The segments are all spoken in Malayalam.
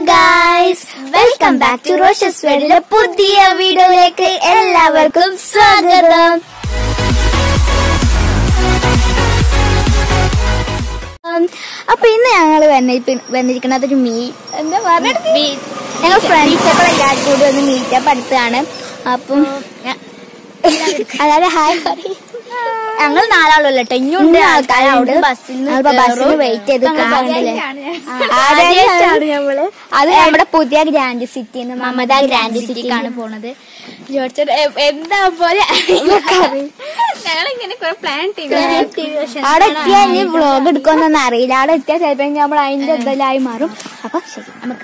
ഗായ്സ് വെൽക്കം ബാക്ക് ടു റോഷസ് വേൾഡിലെ പുതിയ വീഡിയോയിലേക്ക് എല്ലാവർക്കും സ്വാഗതം ഉം, അപ്പൊ ഇന്ന് ഞങ്ങൾ വന്നിരിക്കുന്നത് ഒരു മീ എന്താ പറഞ്ഞ ഞങ്ങൾ ഫ്രണ്ട്സ് ഒക്കെ എല്ലാവരും കൂടി ഒന്ന് മീറ്റപ്പ് അടുത്താണ് അപ്പം അതായത് ഹായ് പറയും ഞങ്ങൾ നാലാളുള്ളൂ കേട്ടോ ഇനിയുണ്ട് ആൾക്കാരുണ്ട് ബസ്സിൽ ബസ്സിന് വെയിറ്റ് ചെയ്ത് കാണണ്ടല്ലേ ആദ്യമായിട്ടാണ് നമ്മള് അത് നമ്മുടെ പുതിയ ഗ്രാൻഡ് സിറ്റി മമത ഗ്രാൻഡ് സിറ്റിക്കാണ് പോണത് ജോർജ് എന്താ പോലെ ഞങ്ങളിങ്ങനെ കുറെ പ്ലാൻ അവിടെ എത്തിയാ ഇനി വ്ളോഗ് എടുക്കുമെന്നൊന്നും അറിയില്ല അവിടെ എത്തിയാൽ ചിലപ്പോ നമ്മൾ അതിന്റെ എന്തെല്ലായി മാറും അപ്പൊ ശരി നമുക്ക്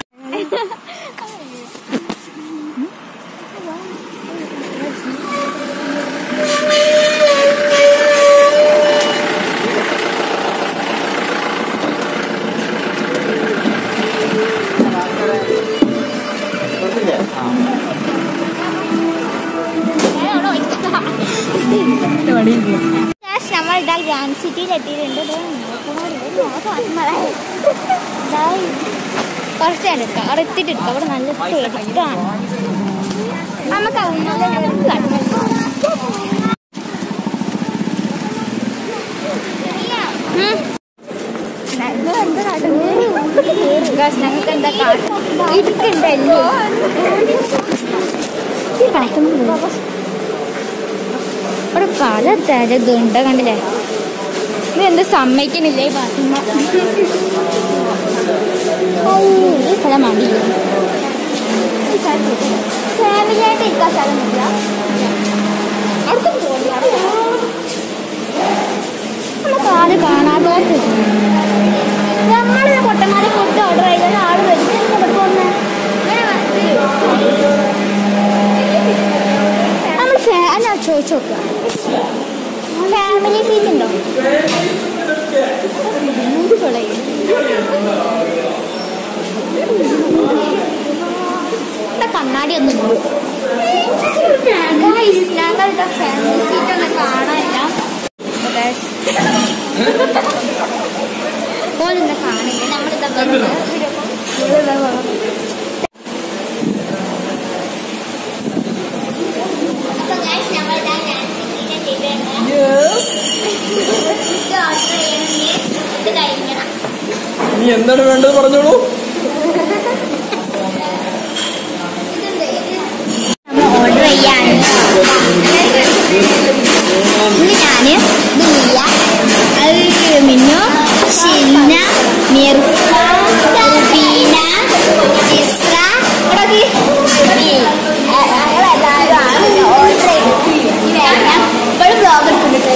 Guys, നമ്മൾ ഇതാ ഗ്രാൻഡ് സിറ്റിയിൽ എത്തിയിട്ടുണ്ട് ദേ നോക്കണോടി, ദേ നോക്കാം. ദാ കുറച്ച് നേരം എടുക്കാം അവിടെ എത്തിയിട്ട് എടുക്കാം അവിടെ നല്ല തിരക്കാണ് നമുക്ക് അവിടെ ഞങ്ങൾക്ക് എന്താ ഇരിക്കണ്ടല്ലോ ഇവിടെ പല തരം ഗുണ്ട കണ്ടില്ലേ ഇത് എന്ത് സമ്മതിക്കണില്ലേ ഈ പാത്തുമ്മ ഔ, ഈ സ്ഥലം മതി ഫാമിലി ആയിട്ട് ഇരിക്കാൻ സ്ഥലമില്ല നമ്മളെ കാല് കാണാത്തോട്ട് നമ്മളിത് കൊട്ടനാല് ഫുഡ് ഓർഡർ ചെയ്താൽ ആള് വരും ഇവിടെ പോന്നെ നമ്മൾ ഫാൻ ചോദിച്ചു നോക്കുക ഫാമിലി സീറ്റ് ഉണ്ടോ മൂന്ന് കൊളയും ഇവിടെ കണ്ണാടി ഒന്നും ഞങ്ങളുടെ ഫാമിലി സീറ്റ് ഒന്നും കാണാനില്ല ഫോണിന്റെ കാണില്ല നമ്മളിതാ അപ്പൊ ഗൈസ് നമ്മളിതാ ഡാൻസിങ്ങിന്റെ ഇത് കഴിക്കണം നീ എന്താണ് വേണ്ടത് പറഞ്ഞോളൂ നമ്മൾ ഓർഡർ ചെയ്യാണ് ഇന്ന് ഞാന് ഇത് മിയ അത് മിന്നു ഷിന്ന മിർഫ റൂബീന ഇസ്ര ഞങ്ങളെല്ലാവരും ഓർഡർ ചെയ്തു ഇപ്പോഴും ബ്ലോഗ്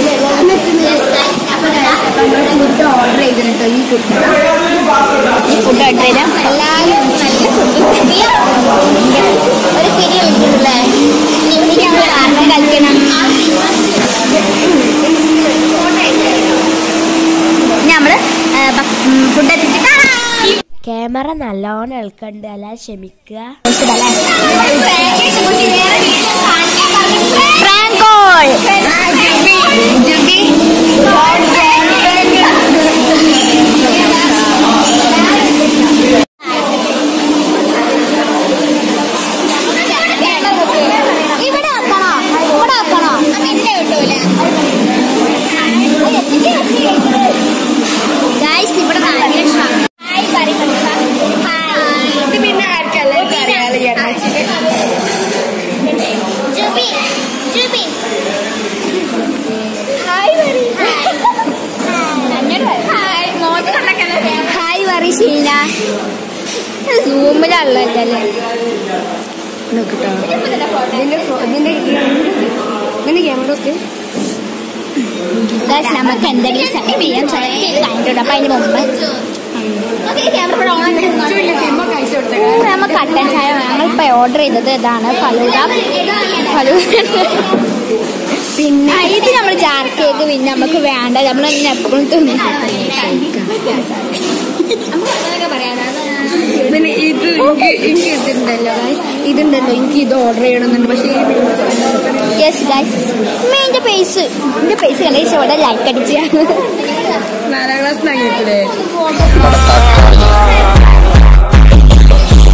ഫുഡ് ഓർഡർ ചെയ്തിട്ടോ ഈ ഫുഡ് ഈ ഫുഡ് ഓർഡർ ചെയ്താൽ എല്ലാവരും നല്ല ഫുഡ് ഒരു തിരി വിളിക്കുന്നില്ലേ ഇനി ഞങ്ങൾ കാരണം കളിക്കണം നമ്മള് ഫുഡ് എത്തിച്ച് കാണാം ക്യാമറ നല്ലോണം എളുക്കണ്ട് അല്ല ക്ഷമിക്കുക ഫ്രാങ്കോൾ ജുബി ഇവിടെ ആക്കണോ ഇവിടെ ആക്കണോ പിന്നെ കിട്ടൂല ഗായ്സ് ഇവിടെ ഭയങ്കര ക്ഷാമം. ഹായ് പറയ് ഹായ്. ഇത് പിന്നെ ആർക്കെല്ലാവർക്കും അറിയാലോ ജുബി ജുബി ഹായ് പറയ് ഹായ് മോട്ട് ഹായ് പറയ് ഷീന സൂമിലുള്ളല്ലേ നോക്കട്ടോ ഇതിന്റെ ഫോ- ഇതിന്റെ ഇതിന്റെ ക്യാമറ ഒക്കെ ഗൈസ് നമുക്ക് എന്തെങ്കിലും സെലക്ട് ചെയ്യാൻ സെലക്ട് ചെയ്ത് കഴിഞ്ഞിട്ടുണ്ട് അപ്പൊ അതിന് മുമ്പ് സിനിമ കഴിച്ചു കൊടുത്തേ നമ്മ കട്ടൻ ചായ ഞങ്ങളിപ്പോ ഓർഡർ ചെയ്തത് ഇതാണ് ഫലൂദ ഫലൂദ പിന്നെ ഇത് നമ്മൾ ജാർ കേക്ക് പിന്നെ നമുക്ക് വേണ്ട നമ്മൾ ഇങ്ങനെ എപ്പോഴും തിന്നും പിന്നെ ഇത് എനിക്ക് എനിക്ക് ഇതുണ്ടല്ലോ guys. ഇതുണ്ടല്ലോ എനിക്ക് ഇത് ഓർഡർ ചെയ്യണമെന്നുണ്ട് പക്ഷേ യെസ് ഗൈസ് എന്റെ പേസ് എന്റെ പേസ് കണ്ട ഇവിടെ ലൈക്ക് അടിച്ച് നാലാം ക്ലാസ് വാങ്ങിയിട്ടില്ലേ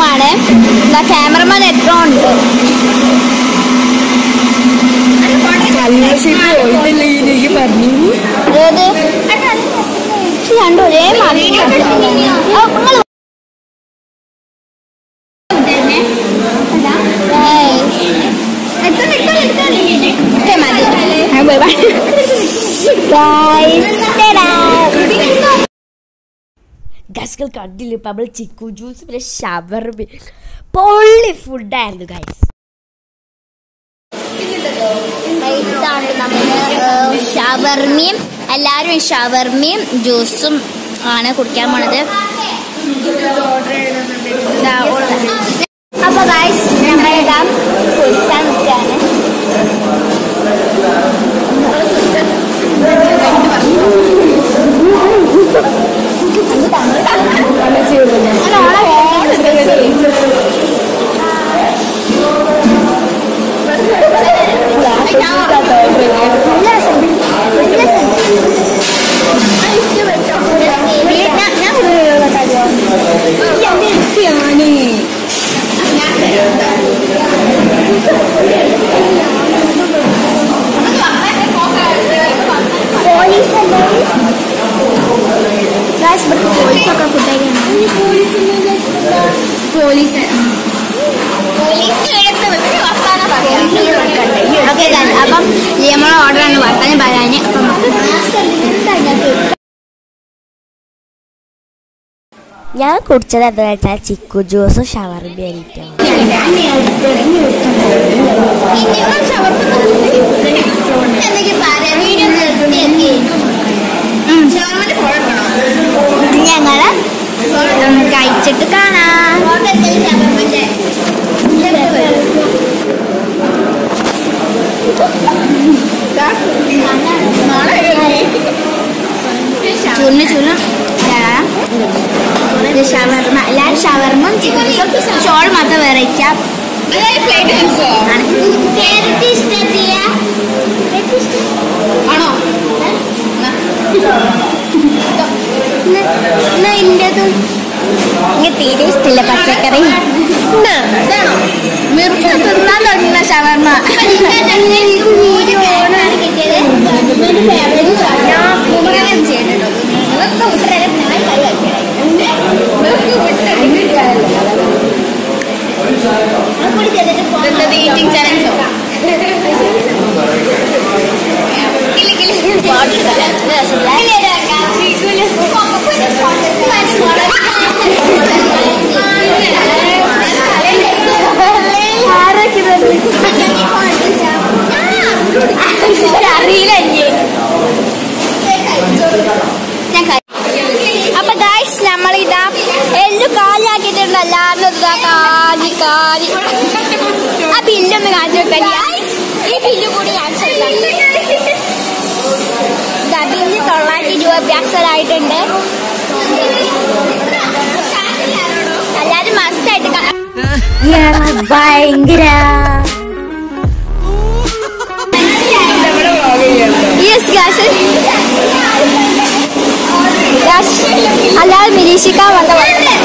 റൂമാണ് ക്യാമറമാൻ എത്ര ഉണ്ട് കല്ലശിപ്പ് പോയിട്ടല്ലേ ഇതിലേക്ക് പറഞ്ഞു ഏത് രണ്ടും ഒരേ മാറി ഗസ്കൾ കണ്ടില്ല ഇപ്പം നമ്മൾ ചിക്കു ജ്യൂസ് പിന്നെ ഷവർമി പൊള്ളി ഫുഡായിരുന്നു ഗൈസ് ഇതാണ് നമ്മള് ഷവർമിയും എല്ലാവരും ഷവർമിയും ജ്യൂസും ആണ് കുടിക്കാൻ പോണത് ഇതാ ഉള്ളത്. അപ്പൊ ഗൈസ് നമ്മളിതാ കുടിച്ചാൽ നിൽക്കുകയാണ് ഗൈസ് ഇവിടുത്തെ പോലീസൊക്കെ ഫുഡൊക്കെയാണ് പോലീസ് ഓക്കെ ഗൈസ് അപ്പം നമ്മളെ ഓർഡറാണ് വർത്താനം പറയാൻ അപ്പം ഞാൻ കുടിച്ചത് എന്താ വെച്ചാൽ ചിക്കു ജ്യൂസും ഷവർമി ആയിട്ടാണ് ഞങ്ങള് കഴിച്ചിട്ട് കാണാം ചൂന്ന് ചൂന്ന് ഷവർമ എല്ലാവരും ഷവർമും ചിക്കൻ ഷോൾ മാത്രം വെറൈറ്റി ആണോ ഇന്റതും എനിക്ക് തീരെ ഇഷ്ടമില്ല പച്ചക്കറി ഇതാണോ മിർച്ച തിന്നാൻ തുടങ്ങുന്ന ഷവർമ വീഡിയോ ഈറ്റിംഗ് ചലഞ്ചോ അറിയില്ല ഞാൻ കഴി- അപ്പൊ ഗായ്സ് നമ്മളിതാ എല്ലു കാലിയാക്കിയിട്ടുണ്ട് എല്ലാവരും ഇതാ കാലി കാലി ആ ബില്ലൊന്ന് കാണിച്ചു വെക്കല്ല ഈ ബില്ല് കൂടി കാണിച്ചു ഇതാ ബില്ല് തൊള്ളായിരത്തി രൂപ ബാക്സലായിട്ടുണ്ട് എല്ലാരും മസ്റ്റായിട്ട് ഭയങ്കര യെസ് ഗാസ് അല്ലാതെ നിരീക്ഷിക്കാൻ വന്ന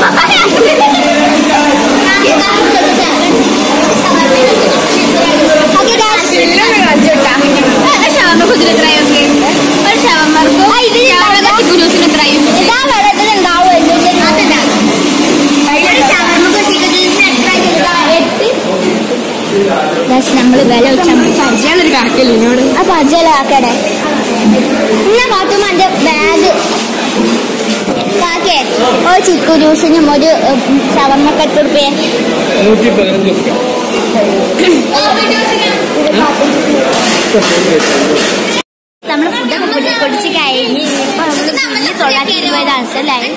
നമ്മള് വില വെച്ചാൽ പരിചയമുള്ളൊരു കാക്കല്ലേ എന്നോട് അപ്പൊ അജലാക്കടെ എന്നാ പാത്തുമ്മ എന്റെ ബാഗ് കാക്കേ ഒരു ചിക്കു ജ്യൂസിനും ഒരു ഷവർമ്മക്ക് എത്ര റുപ്യ നൂറ്റി പതിനഞ്ച് റുപ്യ നമ്മൾ ഫുഡൊക്കെ പൊടി പൊടിച്ച് കഴിഞ്ഞ് ഇപ്പൊ നമ്മള് ബില്ല് തൊള്ളായിരത്തി ഇരുപത് ആൻസല്ലായി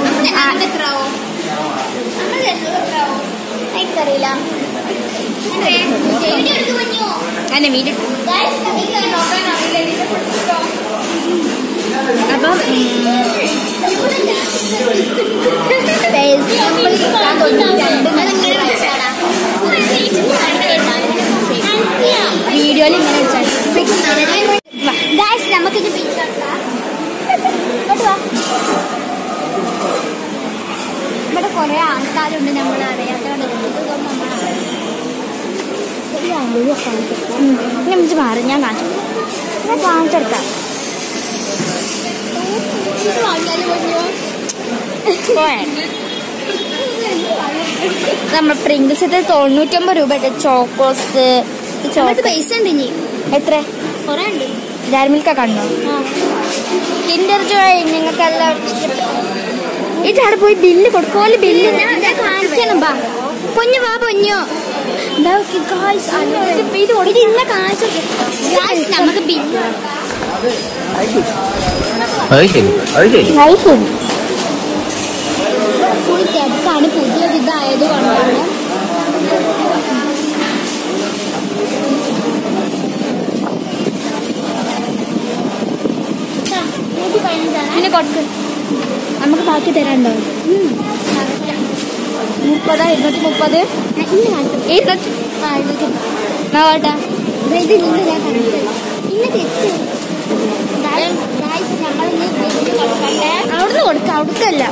എനിക്കറിയില്ല അന്നെ വീഡിയോ അപ്പം വീഡിയോയിൽ ഇങ്ങനെ ഗായ്സ് നമുക്കിത് പിടിക്കാം ഇവിടെ കുറെ ആൾക്കാരുണ്ട് നമ്മൾ അറിയാം ഇനി മിച്ച് മാറി ഞാൻ കാണിച്ചു ഞാൻ കാണിച്ചെടുക്കാം നമ്മൾ പ്രിങ്കിൾസ് തൊണ്ണൂറ്റൊമ്പത് രൂപ ചോക്കോസ് പൈസ ഉണ്ട് ഇനി എത്ര കൊറേ ഉണ്ട് ഡാർമിൽക്ക കണ്ടോ കിൻഡർ ജോയ് നിങ്ങൾക്ക് എല്ലാവർക്കും ഇഷ്ടപ്പെട്ടു ഈ ചാടെ പോയി ബില്ല് കൊടുക്കോല് ബില്ല് ഞാൻ കാണിക്കണം ബാ പൊന്നു വാ പൊന്നു ദാ നോക്ക് guys, അല്ല, ഇത് ഇത് കൊടുത്ത് ഇന്നെ കാണിച്ചു നമുക്ക് ബില്ല് അത് ശരി അത് ശരി ഫുൾ തിരക്കാണ് പുതിയൊരു ഇതായത് കൊണ്ടാണ് പിന്നെ കൊടുക്ക് നമുക്ക് ബാക്കി തരാണ്ടോ മുപ്പതാ ഇരുന്നൂറ്റി മുപ്പത് ഇരുന്നൂറ്റി ആ ഇത് എന്നാ വേട്ടാ ഇത് നിന്ന് ഞാൻ കാണിച്ചു ഇന്ന് തിരിച്ചു നമ്മളിന്ന് ബില്ല് കൊടുക്കണ്ടേ അവിടുന്ന് കൊടുക്ക അവിടുത്തല്ല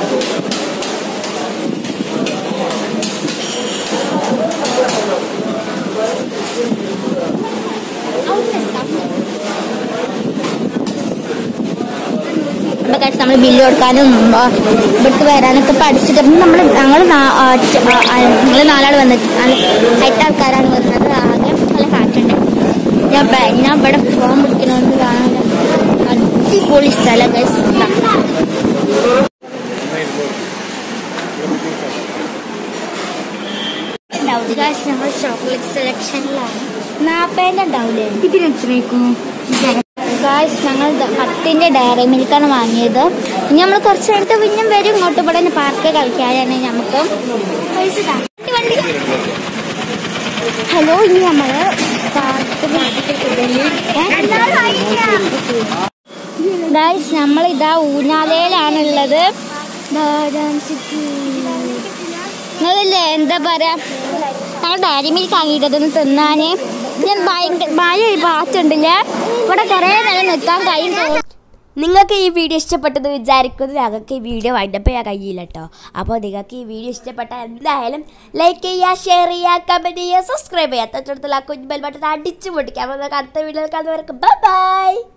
ഇവിടെ കഴിച്ച് നമ്മൾ ബില്ല് കൊടുക്കാനും ആ, ഇവിടുത്തെ വരാനൊക്കെ പഠിച്ചിട്ട് നമ്മൾ ഞങ്ങൾ ഞങ്ങൾ നാലാൾ വന്നിട്ട് എട്ട് ആൾക്കാരാണ് വരുന്നത് ആകെ നല്ല കാറ്റുണ്ട് ഞാൻ ബ- ഞാൻ ഇവിടെ ഫോൺ പിടിക്കണമെന്ന് കാണാൻ അടിപൊളി സ്ഥലം കഴിച്ച് നമ്മൾ ചോക്ലേറ്റ് സെലക്ഷനിലാണ് നാപ്പേന്റെ ഉണ്ടാവില്ലേ ഇതിനെത്രയ്ക്കും ഗായ്സ് ഞങ്ങൾ ദ- പത്തിന്റെ ഡയറി മിൽക്കാണ് വാങ്ങിയത് ഇനി നമ്മൾ കുറച്ച് നേരത്തെ പിന്നെ വരും ഇങ്ങോട്ട് ഇവിടെ പാർക്ക് കളിക്കാനാണ് നമുക്ക് പൈസ താ. വണ്ടി, വണ്ടി. ഹലോ ഇനി നമ്മള് ഗായ്സ് നമ്മൾ ഇതാ ഊഞ്ഞാലയിലാണുള്ളത് നിങ്ങളല്ലേ എന്താ പറയാ ഞങ്ങൾ ഡയറി മിൽക്ക് വാങ്ങിയിട്ടതൊന്ന് തിന്നാന് ഞാൻ ഭയങ്കര മഴ പാറ്റുണ്ടല്ലേ ഇവിടെ കുറേ നേരം നിൽക്കാൻ കഴിയും നിങ്ങൾക്ക് ഈ വീഡിയോ ഇഷ്ടപ്പെട്ടത് വിചാരിക്കുന്നു ഞങ്ങൾക്ക് ഈ വീഡിയോ വൈൻഡപ്പ് ചെയ്യാൻ കഴിയില്ല കേട്ടോ അപ്പോൾ നിങ്ങൾക്ക് ഈ വീഡിയോ ഇഷ്ടപ്പെട്ടാൽ എന്തായാലും ലൈക്ക് ചെയ്യുക ഷെയർ ചെയ്യുക കമൻറ്റ് ചെയ്യുക സബ്സ്ക്രൈബ് ചെയ്യുക തൊട്ടടുത്തുള്ള കുഞ്ഞ് ബെൽ ബട്ടൺ അടിച്ചു പൊട്ടിക്കുക അപ്പോൾ നമുക്ക് അടുത്ത വീഡിയോ കാണുന്നവർക്ക് ബൈ